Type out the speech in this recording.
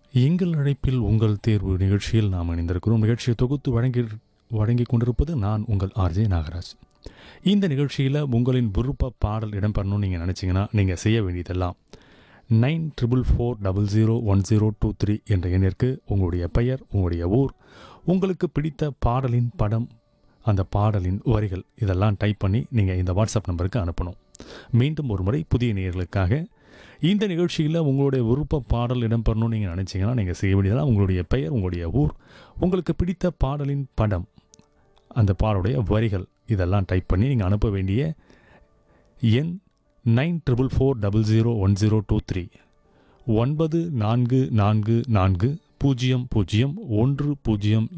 எங்கள் அழைப்பில் உங்கள் தேர்வு நிகழ்ச்சியில் நாம் இணைந்திருக்கிறோம் நிகழ்ச்சியை தொகுத்து வழங்கி வழங்கி கொண்டிருப்பது நான் உங்கள் ஆர்ஜே நாகராஜ் இந்த நிகழ்ச்சியில் உங்களின் விருப்ப பாடல் இடம்பெறணும்னு நீங்கள் நினச்சிங்கன்னா நீங்கள் செய்ய வேண்டியதெல்லாம் nine triple four double zero one zero two three என்ற எண்ணிற்கு உங்களுடைய பெயர் உங்களுடைய ஊர் உங்களுக்கு பிடித்த பாடலின் படம் அந்த பாடலின் வரிகள் இதெல்லாம் டைப் பண்ணி நீங்கள் இந்த வாட்ஸ்அப் நம்பருக்கு அனுப்பணும் மீண்டும் ஒரு முறை புதிய நேயர்களுக்காக இந்த நிகழ்ச்சியில் உங்களுடைய விருப்ப பாடல் இடம்பெறணும்னு நீங்கள் நினச்சிங்கன்னா நீங்கள் செய்ய வேண்டியதெல்லாம் உங்களுடைய பெயர் உங்களுடைய ஊர் உங்களுக்கு பிடித்த பாடலின் படம் அந்த பாடலுடைய வரிகள் இதெல்லாம் டைப் பண்ணி நீங்கள் அனுப்ப வேண்டிய எண் nine triple four double zero one zero two three ஒன்பது நான்கு நான்கு நான்கு பூஜ்ஜியம் பூஜ்ஜியம் ஒன்று பூஜ்ஜியம்